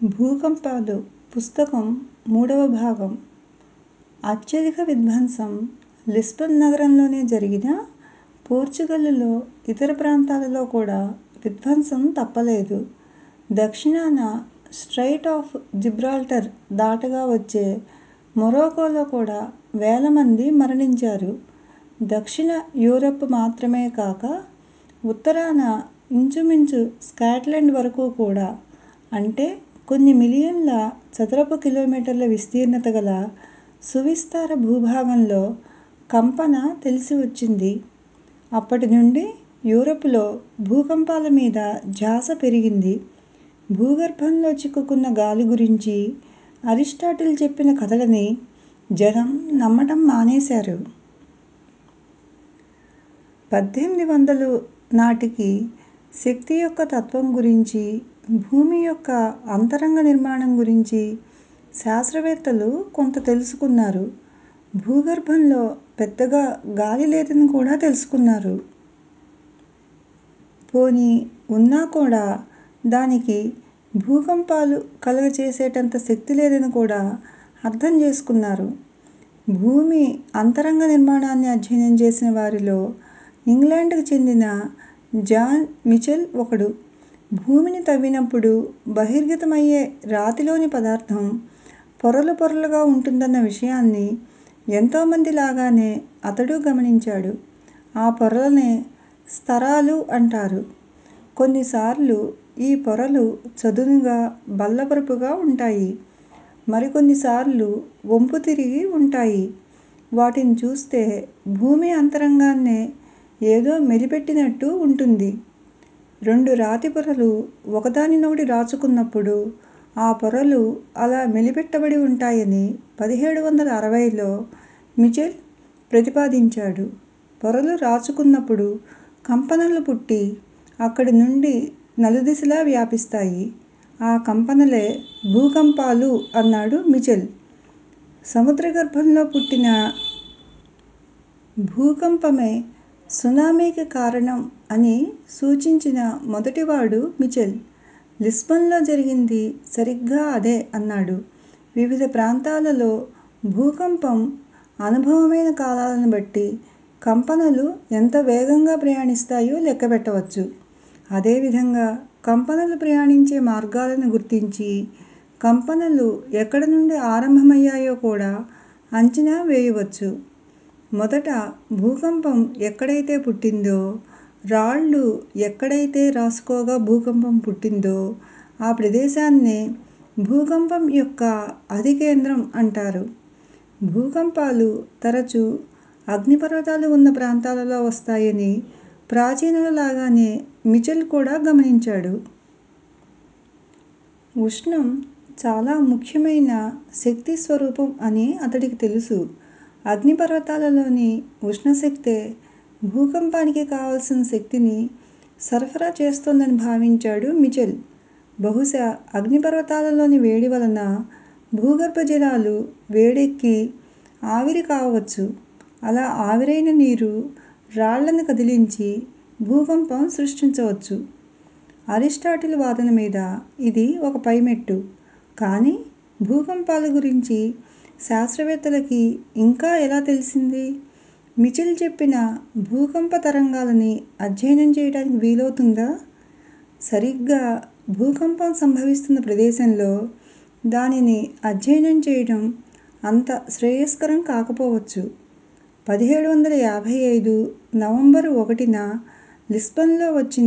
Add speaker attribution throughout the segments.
Speaker 1: భూకంపాలు పుస్తకం మూడవ భాగం అత్యధిక విధ్వంసం లిస్బన్ నగరంలోనే జరిగినా పోర్చుగల్లో ఇతర ప్రాంతాలలో కూడా విధ్వంసం తప్పలేదు. దక్షిణాన స్ట్రెయిట్ ఆఫ్ జిబ్రాల్టర్ దాటగా వచ్చే మొరాకోలో కూడా వేల మంది మరణించారు. దక్షిణ యూరప్ మాత్రమే కాక ఉత్తరాన ఇంచుమించు స్కాట్లాండ్ వరకు కూడా అంటే కొన్ని మిలియన్ల చదరపు కిలోమీటర్ల విస్తీర్ణత గల సువిస్తార భూభాగంలో కంపన తెలిసి వచ్చింది. అప్పటి నుండి యూరపులో భూకంపాల మీద ధ్యాస పెరిగింది. భూగర్భంలో చిక్కుకున్న గాలి గురించి అరిస్టాటిల్ చెప్పిన కథలని జనం నమ్మటం మానేశారు. పద్దెనిమిది వందలు నాటికి శక్తి యొక్క తత్వం గురించి, భూమి యొక్క అంతరంగ నిర్మాణం గురించి శాస్త్రవేత్తలు కొంత తెలుసుకున్నారు. భూగర్భంలో పెద్దగా గాలి లేదని కూడా తెలుసుకున్నారు. పోనీ ఉన్నా కూడా దానికి భూకంపాలు కలుగచేసేటంత శక్తి లేదని కూడా అర్థం చేసుకున్నారు. భూమి అంతరంగ నిర్మాణాన్ని అధ్యయనం చేసిన వారిలో ఇంగ్లాండ్ కి చెందిన జాన్ మిచెల్ ఒకడు. భూమిని తవ్వినప్పుడు బహిర్గతమయ్యే రాతిలోని పదార్థం పొరలు పొరలుగా ఉంటుందన్న విషయాన్ని ఎంతోమంది లాగానే అతడూ గమనించాడు. ఆ పొరలనే స్తరాలు అంటారు. కొన్నిసార్లు ఈ పొరలు చదునుగా, బల్లపరుపుగా ఉంటాయి. మరికొన్నిసార్లు వంపు తిరిగి ఉంటాయి. వాటిని చూస్తే భూమి అంతరంగాన్నే ఏదో మెలిపెట్టినట్టు ఉంటుంది. రెండు రాతి పొరలు ఒకదానినొకటి రాచుకున్నప్పుడు ఆ పొరలు అలా మెలిపెట్టబడి ఉంటాయని పదిహేడు వందల అరవైలో మిచెల్ ప్రతిపాదించాడు. పొరలు రాచుకున్నప్పుడు కంపనలు పుట్టి అక్కడి నుండి నలుదిశలా వ్యాపిస్తాయి. ఆ కంపనలే భూకంపాలు అన్నాడు మిచెల్. సముద్రగర్భంలో పుట్టిన భూకంపమే సునామీకి కారణం అని సూచించిన మొదటివాడు మిచెల్. లిస్బన్ లో జరిగింది సరిగ్గా అదే అన్నాడు. వివిధ ప్రాంతాలలో భూకంపం అనుభవమైన కాలాలను బట్టి కంపనలు ఎంత వేగంగా ప్రయాణిస్తాయో లెక్కపెట్టవచ్చు. అదే విధంగా కంపనలు ప్రయాణించే మార్గాలను గుర్తించి, కంపనలు ఎక్కడి నుండి ఆరంభమయ్యాయో కూడా అంచనా వేయవచ్చు. మొదట భూకంపం ఎక్కడైతే పుట్టిందో, రాళ్ళు ఎక్కడైతే రాసుకోగా భూకంపం పుట్టిందో ఆ ప్రదేశాన్నే భూకంపం యొక్క అధికేంద్రం అంటారు. భూకంపాలు తరచు అగ్నిపర్వతాలు ఉన్న ప్రాంతాలలో వస్తాయని ప్రాచీనుల లాగానే మిచెల్ కూడా గమనించాడు. ఉష్ణం చాలా ముఖ్యమైన శక్తి స్వరూపం అని అతడికి తెలుసు. అగ్నిపర్వతాలలోని ఉష్ణశక్తే భూకంపానికి కావలసిన శక్తిని సరఫరా చేస్తోందని భావించాడు మిచెల్. బహుశా అగ్నిపర్వతాలలోని వేడి వలన భూగర్భ జలాలు వేడెక్కి ఆవిరి కావచ్చు. అలా ఆవిరైన నీరు రాళ్ళను కదిలించి భూకంపం సృష్టించవచ్చు. అరిస్టాటిల్ వాదన మీద ఇది ఒక పైమెట్టు. కానీ భూకంపాల గురించి శాస్త్రవేత్తలకి ఇంకా ఎలా తెలిసింది? మిచెల్ చెప్పిన భూకంప తరంగాలని అధ్యయనం చేయటానికి వీలవుతుందా? సరిగ్గా భూకంపం సంభవిస్తున్న ప్రదేశంలో దానిని అధ్యయనం చేయటం అంత శ్రేయస్కరం కాకపోవచ్చు. పదిహేడు వందల యాభై ఐదు నవంబరు ఒకటిన లిస్బన్ లో వచ్చిన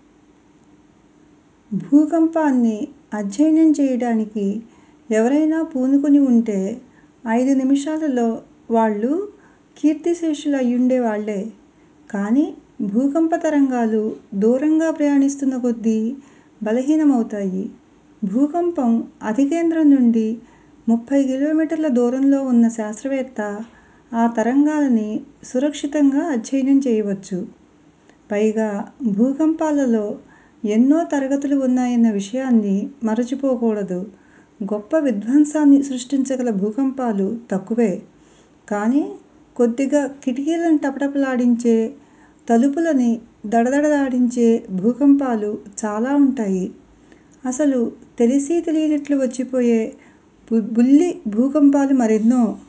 Speaker 1: భూకంపాన్ని అధ్యయనం చేయటానికి ఎవరైనా పూనుకుని ఉంటే ఐదు నిమిషాలలో వాళ్ళు కీర్తిశేషులు అయ్యుండే వాళ్ళే. కానీ భూకంప తరంగాలు దూరంగా ప్రయాణిస్తున్న కొద్దీ బలహీనమవుతాయి. భూకంపం అధికేంద్రం నుండి ముప్పై కిలోమీటర్ల దూరంలో ఉన్న శాస్త్రవేత్త ఆ తరంగాలని సురక్షితంగా అధ్యయనం చేయవచ్చు. పైగా భూకంపాలలో ఎన్నో తరగతులు ఉన్నాయన్న విషయాన్ని మరచిపోకూడదు. గొప్ప విధ్వంసాన్ని సృష్టించగల భూకంపాలు తక్కువే. కానీ కొద్దిగా కిటికీలను టపటపలాడించే, తలుపులని దడదడలాడించే భూకంపాలు చాలా ఉంటాయి. అసలు తెలిసీ తెలియనట్లు వచ్చిపోయే బు బుల్లి భూకంపాలు మరెన్నో